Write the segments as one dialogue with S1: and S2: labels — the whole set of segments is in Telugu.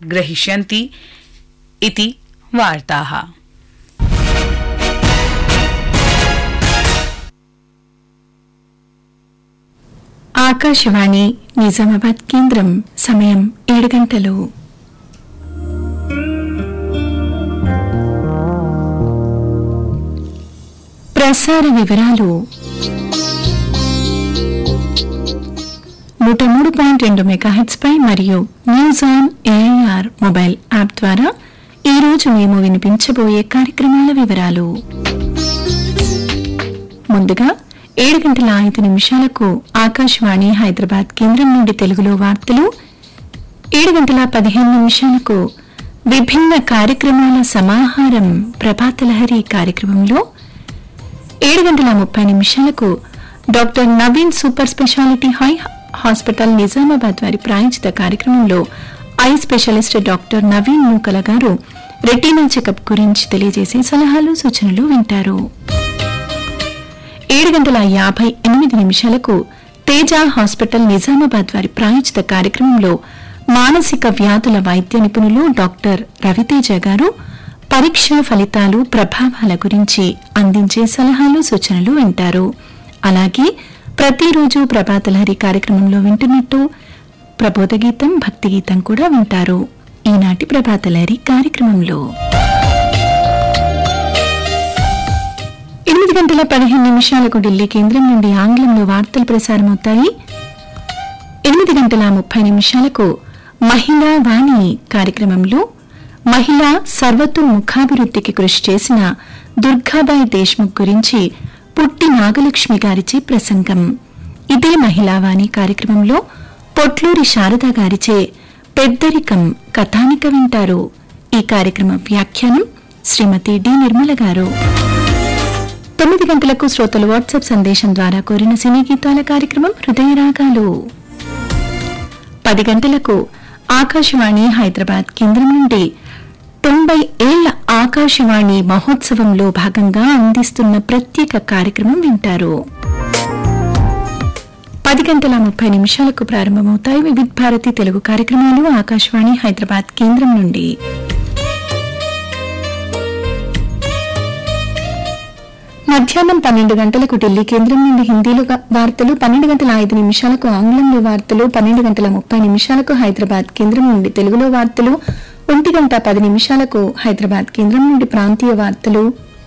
S1: ग्रहीष्यन्ति इति वार्ताः
S2: ఆకాశవాణి నిజామాబాద్ కేంద్రం సమయం ఏడు గంటలు ప్రసార వివరాలు నూట మూడు పాయింట్ రెండు మెగాహెట్స్ పై మరియు news on AIR mobile app ద్వారా ఈ రోజు మేము వినిపించబోయే కార్యక్రమాల వివరాలు ముందుగా ఏడు గంటల ఐదు నిమిషాలకు ఆకాశవాణి హైదరాబాద్ కేంద్రం నుండి తెలుగులో వార్తలు ఏడు గంటల పదిహేను నిమిషాలకు విభిన్న కార్యక్రమాల సమాహారం ప్రభాతలహరి కార్యక్రమంలో ఏడు గంటల ముప్పై నిమిషాలకు డాక్టర్ నవీన్ సూపర్ స్పెషాలిటీ హై హాస్పిటల్ నిజామాబాద్ వారి ప్రాయోజిత కార్యక్రమంలో eye specialist doctor Naveen Nukala garu retina checkup గురించి తెలియజేసే సలహాలు సూచనలు వింటారు ఏడు గంటల యాభై ఎనిమిది నిమిషాలకు తేజ హాస్పిటల్ నిజామాబాద్ వారి ప్రాయోజిత కార్యక్రమంలో మానసిక వ్యాధుల వైద్య నిపుణులు డాక్టర్ రవితేజ గారు పరీక్ష ఫలితాలు ప్రభావాల గురించి అందించే సలహాలు సూచనలు వింటారు అలాగే ప్రతిరోజు ప్రభాతలహరి కార్యక్రమంలో వింటున్నట్టు ప్రబోధ గీతం భక్తి గీతం కూడా వింటారు ఈనాటి ప్రభాతలహరి కార్యక్రమంలో ఎనిమిది గంటల పదిహేను నిమిషాలకు ఢిల్లీ కేంద్రం నుండి ఆంగ్లంలో వార్తలు ప్రసారమవుతాయి ఎనిమిది గంటల ముప్పై నిమిషాలకు మహిళా వాణి కార్యక్రమంలో మహిళా సర్వతోముఖాభివృద్ధికి కృషి చేసిన దుర్గాబాయి దేశ్ముఖ్ గురించి పుట్టి నాగలక్ష్మి గారిచే ప్రసంగం ఇదే మహిళా వాణి కార్యక్రమంలో పొట్లూరి శారద గారిచే పెద్దరికం కథానిక వింటారు ఈ కార్యక్రమ వ్యాఖ్యానం శ్రీమతి డి నిర్మల గారు తొమ్మిది గంటలకు శ్రోతలు వాట్సాప్ సందేశం ద్వారా కోరిన సినీ గీతాల కార్యక్రమం హృదయరాగాలు పది గంటలకు ఆకాశవాణి హైదరాబాద్ కేంద్రం నుండి తొంభై ఏళ్ల ఆకాశవాణి మహోత్సవంలో భాగంగా అందిస్తున్న ప్రత్యేక కార్యక్రమం వింటారు పది గంటల ముప్పై నిమిషాలకు ప్రారంభమవుతాయి వివిధ్ భారతి తెలుగు కార్యక్రమాలు ఆకాశవాణి హైదరాబాద్ కేంద్రం నుండి మధ్యాహ్నం పన్నెండు గంటలకు ఢిల్లీ కేంద్రం నుండి హిందీలో గా- వార్తలు పన్నెండు గంటల ఐదు నిమిషాలకు ఆంగ్లంలో వార్తలు పన్నెండు గంటల ముప్పై నిమిషాలకు హైదరాబాద్ కేంద్రం నుండి తెలుగులో వార్తలు ఒంటి గంట పది నిమిషాలకు హైదరాబాద్ కేంద్రం నుండి ప్రాంతీయ వార్తలు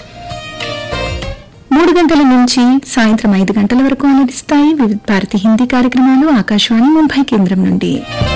S2: మూడు గంటల నుంచి సాయంత్రం ఐదు గంటల వరకు అలరిస్తాయి వివిధ భారతి హిందీ కార్యక్రమాలు ఆకాశవాణి ముంబై కేంద్రం నుండి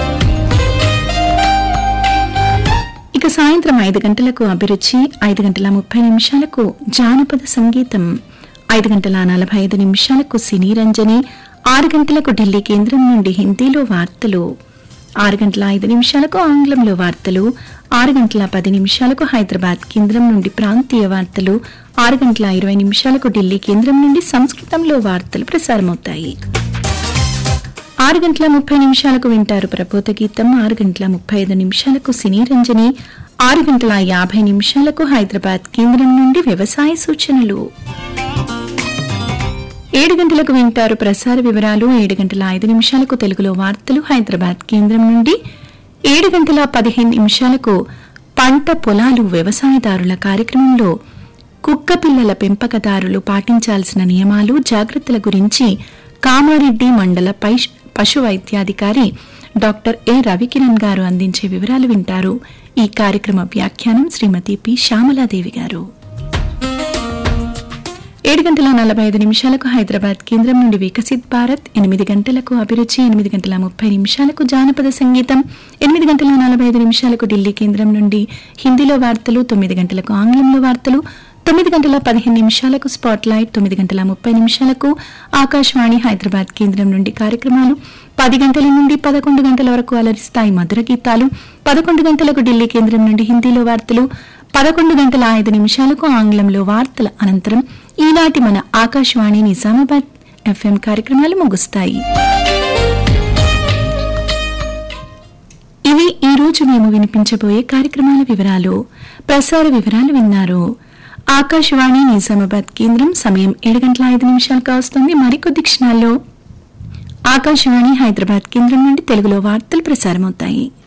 S2: ఇక సాయంత్రం ఐదు గంటలకు అభిరుచి ఐదు గంటల ముప్పై నిమిషాలకు జానపద సంగీతం ఐదు గంటల నలభై ఐదు నిమిషాలకు సినీ రంజని ఆరు గంటలకు ఢిల్లీ కేంద్రం నుండి హిందీలో వార్తలు ఆరు గంటల ఐదు నిమిషాలకు ఆంగ్లంలో వార్తలు ఆరు గంటల పది నిమిషాలకు హైదరాబాద్ కేంద్రం నుండి ప్రాంతీయ వార్తలు ఆరు గంటల ఇరవై నిమిషాలకు ఢిల్లీ కేంద్రం నుండి సంస్కృతంలో వార్తలు ప్రసారమవుతాయి ఆరు గంటల ముప్పై నిమిషాలకు వింటారు ప్రబోధ గీతం ఆరు గంటల ముప్పై ఐదు నిమిషాలకు సినీ రంజని ఆరు గంటల యాభై నిమిషాలకు హైదరాబాద్ కేంద్రం నుండి వ్యవసాయ సూచనలు ఏడు గంటలకు వింటారు ప్రసార వివరాలు ఏడు గంటల ఐదు నిమిషాలకు తెలుగులో వార్తలు హైదరాబాద్ కేంద్రం నుండి ఏడు గంటల పదిహేను నిమిషాలకు పంట పొలాలు వ్యవసాయదారుల కార్యక్రమంలో కుక్క పిల్లల పెంపకదారులు పాటించాల్సిన నియమాలు జాగ్రత్తల గురించి కామారెడ్డి మండల పై- పశు వైద్యాధికారి డాక్టర్ ఏ రవికిరణ్ గారు అందించే వివరాలు వింటారు ఈ కార్యక్రమ వ్యాఖ్యానం శ్రీమతి పి శ్యామలాదేవి గారు ఏడు గంటల నలభై ఐదు నిమిషాలకు హైదరాబాద్ కేంద్రం నుండి వికసిత్ భారత్ ఎనిమిది గంటలకు అభిరుచి ఎనిమిది గంటల ముప్పై నిమిషాలకు జానపద సంగీతం ఎనిమిది గంటల నలభై ఐదు నిమిషాలకు ఢిల్లీ కేంద్రం నుండి హిందీలో వార్తలు తొమ్మిది గంటలకు ఆంగ్లంలో వార్తలు తొమ్మిది గంటల పదిహేను నిమిషాలకు స్పాట్ లైట్ తొమ్మిది గంటల ముప్పై నిమిషాలకు ఆకాశవాణి హైదరాబాద్ కేంద్రం నుండి కార్యక్రమాలు పది గంటల నుండి పదకొండు గంటల వరకు అలరిస్తాయి మధుర గీతాలు పదకొండు గంటలకు ఢిల్లీ కేంద్రం నుండి హిందీలో వార్తలు పదకొండు గంటల ఐదు నిమిషాలకు ఆంగ్లంలో వార్తల అనంతరం ఈనాటి మన ఆకాశవాణి నిజామాబాద్ ఎఫ్ఎం కార్యక్రమాలు ముగుస్తాయి ఇవి ఈ రోజు మేము వినిపించబోయే కార్యక్రమాల వివరాలు ప్రసార వివరాలు విన్నారు ఆకాశవాణి నిజామాబాద్ కేంద్రం సమయం ఏడు గంటల ఐదు నిమిషాలు కావస్తుంది మరికొద్ది క్షణాల్లో ఆకాశవాణి హైదరాబాద్ కేంద్రం నుండి తెలుగులో వార్తలు ప్రసారమవుతాయి